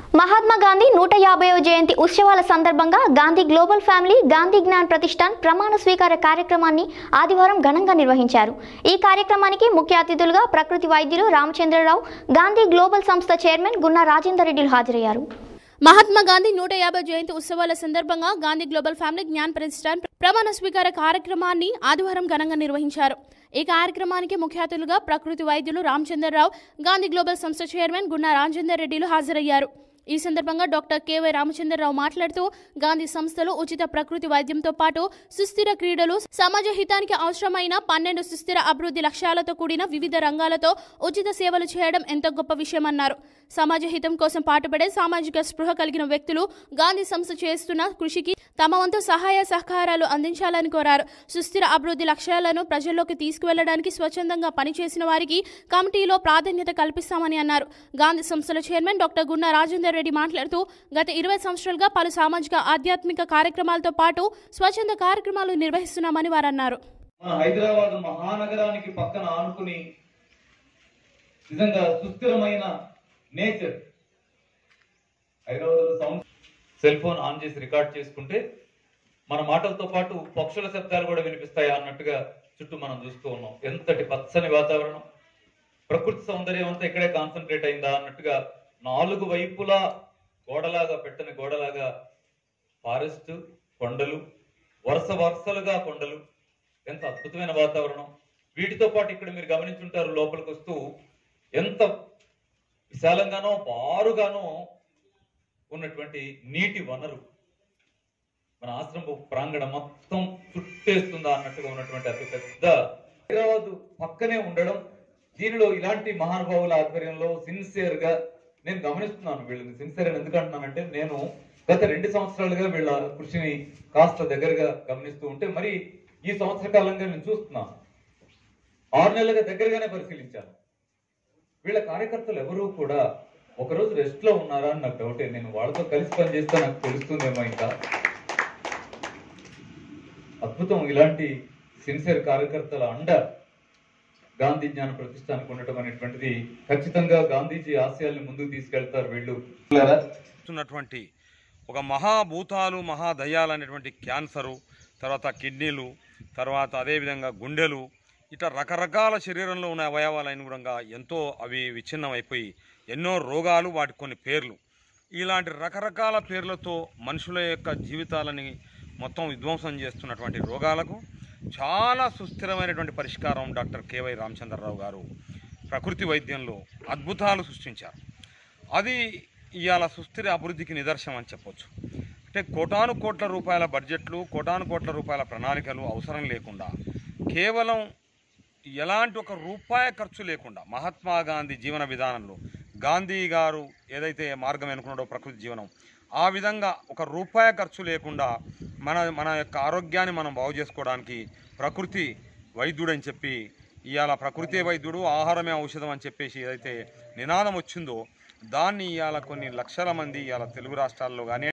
మహాత్మా గాంధీ నూట యాభైవ జయంతి ఉత్సవాల సందర్భంగా గాంధీ గ్లోబల్ ఫ్యామిలీ గాంధీ జ్ఞాన్ ప్రతిష్టాన్ ప్రమాణ స్వీకార కార్యక్రమాన్ని ఆదివారం ఘనంగా నిర్వహించారు ఈ కార్యక్రమానికి ముఖ్య అతిథులుగా ప్రకృతి వైద్యులు రామచంద్రరావు గాంధీ గ్లోబల్ సంస్థ చైర్మన్ గున్నా రాజేందర్ రెడ్డిలు హాజరయ్యారు మహాత్మా గాంధీ నూట యాభై జయంతి ఉత్సవాల సందర్భంగా గాంధీ గ్లోబల్ ఫ్యామిలీ జ్ఞాన్ ప్రతిష్టాన్ ప్రమాణ స్వీకార కార్యక్రమాన్ని ఆదివారం ఘనంగా నిర్వహించారు ఈ కార్యక్రమానికి ముఖ్య అతిథులుగా ప్రకృతి వైద్యులు రామచంద్రరావు గాంధీ గ్లోబల్ సంస్థ చైర్మన్ గున్నా రామచందర్ రెడ్డిలు హాజరయ్యారు ఈ సందర్భంగా డాక్టర్ కెవై రామచంద్రరావు మాట్లాడుతూ గాంధీ సంస్థలో ఉచిత ప్రకృతి వైద్యంతో పాటు సుస్థిర క్రీడలు సమాజ హితానికి అవసరమైన పన్నెండు సుస్థిర అభివృద్ధి లక్ష్యాలతో కూడిన వివిధ రంగాలతో ఉచిత సేవలు చేయడం ఎంతో గొప్ప విషయమన్నారు సమాజ హితం కోసం పాటుపడే సామాజిక స్పృహ కలిగిన వ్యక్తులు గాంధీ సంస్థ చేస్తున్న కృషికి తమ వంతు సహాయ సహకారాలు అందించాలని కోరారు సుస్థిర అభివృద్ధి లక్ష్యాలను ప్రజల్లోకి తీసుకువెళ్లడానికి స్వచ్ఛందంగా పనిచేసిన వారికి కమిటీలో ప్రాధాన్యత కల్పిస్తామని అన్నారు గాంధీ సంస్థల చైర్మన్ డాక్టర్ గున్నా రాజేందర్ రెడ్డి మాట్లాడుతూ గత ఇరవై సంవత్సరాలుగా పలు సామాజిక ఆధ్యాత్మిక కార్యక్రమాలతో పాటు స్వచ్ఛంద కార్యక్రమాలు నిర్వహిస్తున్నామని వారు అన్నారు మన హైదరాబాద్ మహానగరానికి పక్కన ఆనుకుని నిజంగా సుస్థిరమైన nature Hyderabad sound cell phone on చేసి రికార్డ్ చేసుకుంటే మన మాటలతో పాటు పక్షుల శబ్దాలు కూడా వినిపిస్తాయా అన్నట్టుగా చుట్టూ మనం చూస్తూ ఉన్నాం ఎంతటి పచ్చని వాతావరణం ప్రకృతి సౌందర్యం అంతా ఇక్కడే కాన్సన్ట్రేట్ అయిందా అన్నట్టుగా నాలుగు వైపులా గోడలాగా పెట్టని గోడలాగా ఫారెస్ట్ కొండలు వరుస వరుసలుగా కొండలు ఎంత అద్భుతమైన వాతావరణం వీటితో పాటు ఇక్కడ మీరు గమనించుంటారు లోపలికి వస్తూ ఎంత విశాలంగానో బారుగానో ఉన్నటువంటి నీటి వనరు మన ఆశ్రమ ప్రాంగణం మొత్తం చుట్టేస్తుందా అన్నట్టుగా ఉన్నటువంటి అతి పెద్ద హైదరాబాద్ పక్కనే ఉండడం దీనిలో ఇలాంటి మహానుభావుల ఆధ్వర్యంలో సిన్సియర్ గా నేను గమనిస్తున్నాను వీళ్ళని సిన్సియర్ అని ఎందుకు అంటున్నానంటే నేను గత రెండు సంవత్సరాలుగా వీళ్ళ కృషిని కాస్త దగ్గరగా గమనిస్తూ ఉంటే మరి ఈ సంవత్సర కాలంగా నేను చూస్తున్నాను ఆరు నెలలుగా దగ్గరగానే పరిశీలించాను వీళ్ళ కార్యకర్తలు ఎవరూ కూడా ఒకరోజు రెస్ట్ లో ఉన్నారా అని నాకు డౌటే నేను వాళ్ళతో కలిసి పనిచేస్తే నాకు తెలుస్తుందేమో ఇంకా అద్భుతం ఇలాంటి సిన్సియర్ కార్యకర్తల అండ గాంధీ జ్ఞాన ప్రతిష్టానికి ఉండటం అనేటువంటిది ఖచ్చితంగా గాంధీజీ ఆశయాల్ని ముందుకు తీసుకెళ్తారు వీళ్ళు ఉన్నటువంటి ఒక మహాభూతాలు మహాదయాలు అనేటువంటి క్యాన్సరు తర్వాత కిడ్నీలు తర్వాత అదేవిధంగా గుండెలు ఇట్లా రకరకాల శరీరంలో ఉన్న అవయవాలైన కూడా ఎంతో అవి విచ్ఛిన్నం అయిపోయి ఎన్నో రోగాలు వాటి కొన్ని పేర్లు ఇలాంటి రకరకాల పేర్లతో మనుషుల యొక్క జీవితాలని మొత్తం విధ్వంసం చేస్తున్నటువంటి రోగాలకు చాలా సుస్థిరమైనటువంటి పరిష్కారం డాక్టర్ కేవై రామచంద్రరావు గారు ప్రకృతి వైద్యంలో అద్భుతాలు సృష్టించారు అది ఇవాళ సుస్థిర అభివృద్ధికి నిదర్శనం అని చెప్పొచ్చు అంటే కోటాను కోట్ల రూపాయల బడ్జెట్లు కోటాను కోట్ల రూపాయల ప్రణాళికలు అవసరం లేకుండా కేవలం ఎలాంటి ఒక రూపాయి ఖర్చు లేకుండా మహాత్మా గాంధీ జీవన విధానంలో గాంధీ గారు ఏదైతే మార్గం ఎన్నుకున్నాడో ప్రకృతి జీవనం ఆ విధంగా ఒక రూపాయి ఖర్చు లేకుండా మన మన యొక్క ఆరోగ్యాన్ని మనం బాగు చేసుకోవడానికి ప్రకృతి వైద్యుడు అని చెప్పి ఇవాళ ప్రకృతి వైద్యుడు ఆహారమే ఔషధం అని చెప్పేసి ఏదైతే నినాదం వచ్చిందో దాన్ని ఇవాళ కొన్ని లక్షల మంది ఇవాళ తెలుగు రాష్ట్రాల్లో కానీ